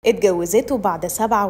اتجوزته بعد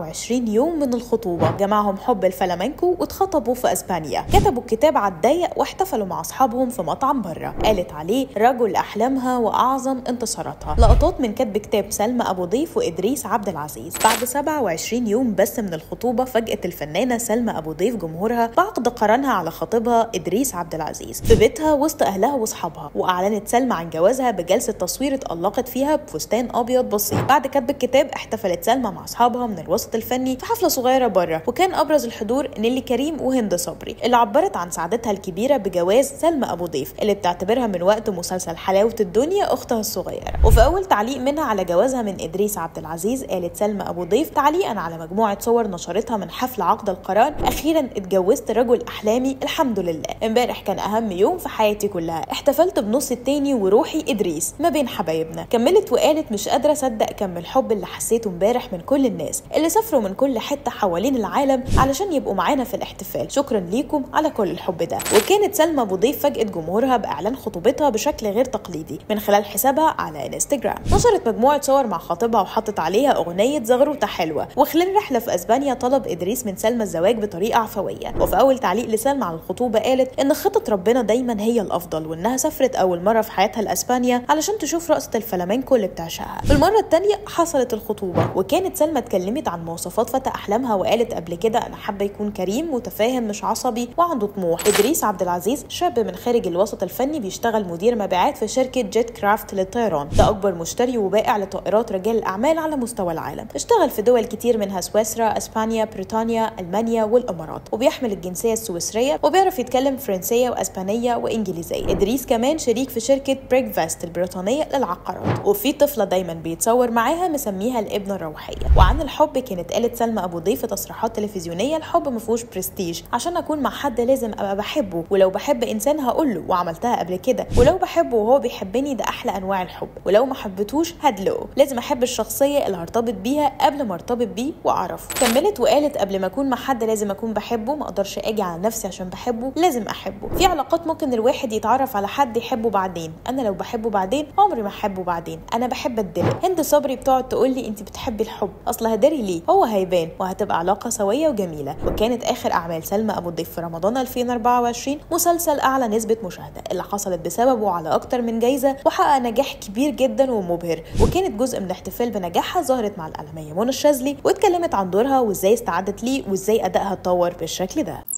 27 يوم من الخطوبة جمعهم حب الفلامنكو واتخطبوا في اسبانيا كتبوا الكتاب على الضيق واحتفلوا مع اصحابهم في مطعم بره قالت عليه رجل احلامها واعظم انتصاراتها لقطات من كتب كتاب سلمى ابو ضيف وادريس عبد العزيز بعد 27 يوم بس من الخطوبة فاجأت الفنانة سلمى ابو ضيف جمهورها بعقد قرانها على خطيبها ادريس عبد العزيز في بيتها وسط اهلها واصحابها واعلنت سلمى عن جوازها بجلسة تصوير اتألقت فيها بفستان ابيض بسيط بعد كتب الكتاب احتفلت سلمى مع اصحابها من الوسط الفني في حفلة صغيرة بره وكان ابرز الحضور نيلي كريم وهند صبري اللي عبرت عن سعادتها الكبيرة بجواز سلمى ابو ضيف اللي بتعتبرها من وقت مسلسل حلاوة الدنيا اختها الصغيرة وفي اول تعليق منها على جوازها من ادريس عبد العزيز قالت سلمى ابو ضيف تعليقا على مجموعة صور نشرتها من حفل عقد القران اخيرا اتجوزت رجل احلامي الحمد لله امبارح كان اهم يوم في حياتي كلها احتفلت بنص التاني وروحي ادريس ما بين حبايبنا كملت وقالت مش قادره اصدق كم الحب اللي حسيته امبارح من كل الناس اللي سافروا من كل حته حوالين العالم علشان يبقوا معانا في الاحتفال شكرا ليكم على كل الحب ده وكانت سلمى ابو ضيف فاجئت جمهورها باعلان خطوبتها بشكل غير تقليدي من خلال حسابها على انستجرام نشرت مجموعه صور مع خطيبها وحطت عليها اغنيه زغروطه حلوه وخلال رحله في اسبانيا طلب ادريس من سلمى الزواج بطريقه عفويه وفي اول تعليق لسلمى على الخطوبه قالت ان خطه ربنا دايما هي الافضل وانها سافرت اول مره في حياتها لاسبانيا علشان تشوف رقصه الفلامنكو اللي بتعشقها في المره الثانيه حصلت الخطوبه وكانت سلمى اتكلمت عن مواصفات فتى احلامها وقالت قبل كده انا حابه يكون كريم متفاهم مش عصبي وعنده طموح ادريس عبد العزيز شاب من خارج الوسط الفني بيشتغل مدير مبيعات في شركه جيت كرافت للطيران ده اكبر مشتري وبائع لطائرات رجال الاعمال على مستوى العالم اشتغل في دول كتير منها سويسرا اسبانيا بريطانيا المانيا والامارات وبيحمل الجنسيه السويسريه وبيعرف يتكلم فرنسيه واسبانيه وانجليزيه ادريس كمان شريك في شركه بريك فاست البريطانيه للعقارات وفي طفله دايما بيتصور معاها مسميها الابنه الروحيه وعن الحب كانت قالت سلمى ابو ضيف في تصريحات تلفزيونيه الحب ما فيهوش برستيج عشان اكون مع حد لازم ابقى بحبه ولو بحب انسان هقول له وعملتها قبل كده ولو بحبه وهو بيحبني ده احلى انواع الحب ولو ما حبيتوش هدلقه لازم احب الشخصيه اللي هرتبط بيها قبل ما ارتبط بيه واعرفه كملت وقالت قبل ما اكون مع حد لازم اكون بحبه ما اقدرش اجي على نفسي عشان بحبه لازم احبه في علاقات ممكن الواحد يتعرف على حد يحبه بعدين انا لو بحبه بعدين عمري ما احبه بعدين انا بحب الدلق هند صبري بتقعد تقول لي انت بتحبي الحب اصل هداري ليه هو هيبان وهتبقى علاقه سويه وجميله وكانت اخر اعمال سلمى ابو الضيف في رمضان 2024 مسلسل اعلى نسبه مشاهده اللي حصلت بسببه على اكتر من جايزه وحقق نجاح كبير جدا ومبهر وكانت جزء من الاحتفال بنجاحها ظهرت مع الاعلاميه منى الشاذلي واتكلمت عن دورها وازاي استعدت ليه وازاي ادائها اتطور بالشكل ده